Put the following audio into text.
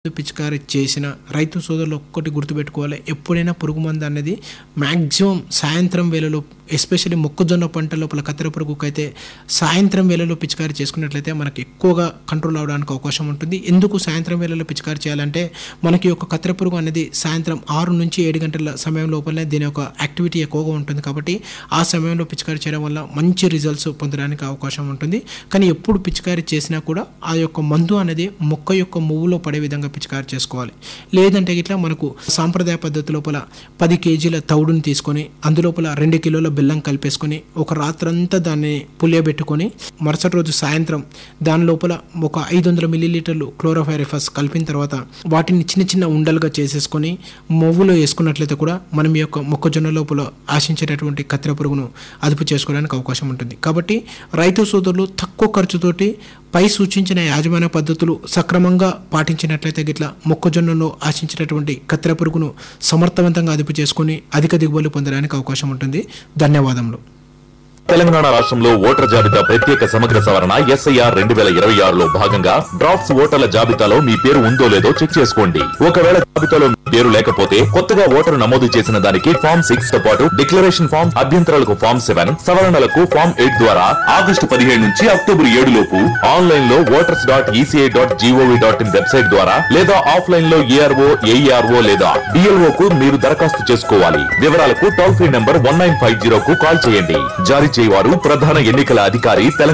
పిచికారీ చేసిన రైతు సోదరులు ఒక్కటి గుర్తుపెట్టుకోవాలి ఎప్పుడైనా పురుగు మందు అనేది మ్యాక్సిమం సాయంత్రం వేళలో ఎస్పెషల్లీ మొక్కజొన్న పంట లోపల కత్తెర పురుగుకు అయితే సాయంత్రం వేళలో పిచికారీ చేసుకున్నట్లయితే మనకి ఎక్కువగా కంట్రోల్ అవడానికి అవకాశం ఉంటుంది ఎందుకు సాయంత్రం వేళలో పిచికారీ చేయాలంటే మనకి యొక్క కత్తెర పురుగు అనేది సాయంత్రం ఆరు నుంచి ఏడు గంటల సమయం లోపలనే దీని యొక్క యాక్టివిటీ ఎక్కువగా ఉంటుంది కాబట్టి ఆ సమయంలో పిచికారీ చేయడం వల్ల మంచి రిజల్ట్స్ పొందడానికి అవకాశం ఉంటుంది కానీ ఎప్పుడు పిచికారీ చేసినా కూడా ఆ యొక్క మందు అనేది మొక్క యొక్క మువ్వులో పడే విధంగా పిచికారీ చేసుకోవాలి లేదంటే ఇట్లా మనకు సాంప్రదాయ పద్ధతి లోపల పది కేజీల తౌడుని తీసుకొని అందులోపల రెండు కిలోల బెల్లం కలిపేసుకొని ఒక రాత్రంతా దాన్ని పులియబెట్టుకొని మరుసటి రోజు సాయంత్రం దాని లోపల ఒక ఐదు వందల మిల్లీలీటర్లు క్లోరోఫైరిఫస్ కలిపిన తర్వాత వాటిని చిన్న చిన్న ఉండలుగా చేసేసుకొని మొవ్వులో వేసుకున్నట్లయితే కూడా మనం ఈ యొక్క మొక్కజొన్న లోపల ఆశించేటటువంటి కత్తెర పురుగును అదుపు చేసుకోవడానికి అవకాశం ఉంటుంది కాబట్టి రైతు సోదరులు తక్కువ ఖర్చుతోటి పై సూచించిన యాజమాన్య పద్ధతులు సక్రమంగా పాటించినట్లయితే గిట్ల మొక్కజొన్నలో ఆశించినటువంటి కత్తెర పురుగును సమర్థవంతంగా అదుపు చేసుకుని అధిక దిగుబడులు పొందడానికి అవకాశం ఉంటుంది ధన్యవాదములు తెలంగాణ రాష్ట్రంలో ఓటర్ జాబితా ప్రత్యేక సమగ్ర సవరణ ఎస్ఐఆర్ రెండు వేల ఇరవై ఆరులో భాగంగా డ్రాఫ్ట్స్ ఓటర్ల జాబితాలో మీ పేరు ఉందో లేదో చెక్ చేసుకోండి ఒకవేళ జాబితాలో మీ పేరు లేకపోతే కొత్తగా ఓటరు నమోదు చేసిన దానికి ఫామ్ సిక్స్ తో పాటు డిక్లరేషన్ ఫామ్ అభ్యంతరాలకు ఫామ్ సెవెన్ సవరణలకు ఫామ్ ఎయిట్ ద్వారా ఆగస్టు పదిహేడు నుంచి అక్టోబర్ ఏడు లోపు ఆన్లైన్ లో voters dot ECI dot GOV dot in website ద్వారా లేదా ఆఫ్లైన్ లో ఏఆర్ఓ ఏఈఆర్ఓ లేదా డిఎల్ఓ కు మీరు దరఖాస్తు చేసుకోవాలి వివరాలకు toll free number one nine five zero కు కాల్ చేయండి జారీ చేయవారు ప్రధాన ఎన్నికల అధికారి తెలంగాణ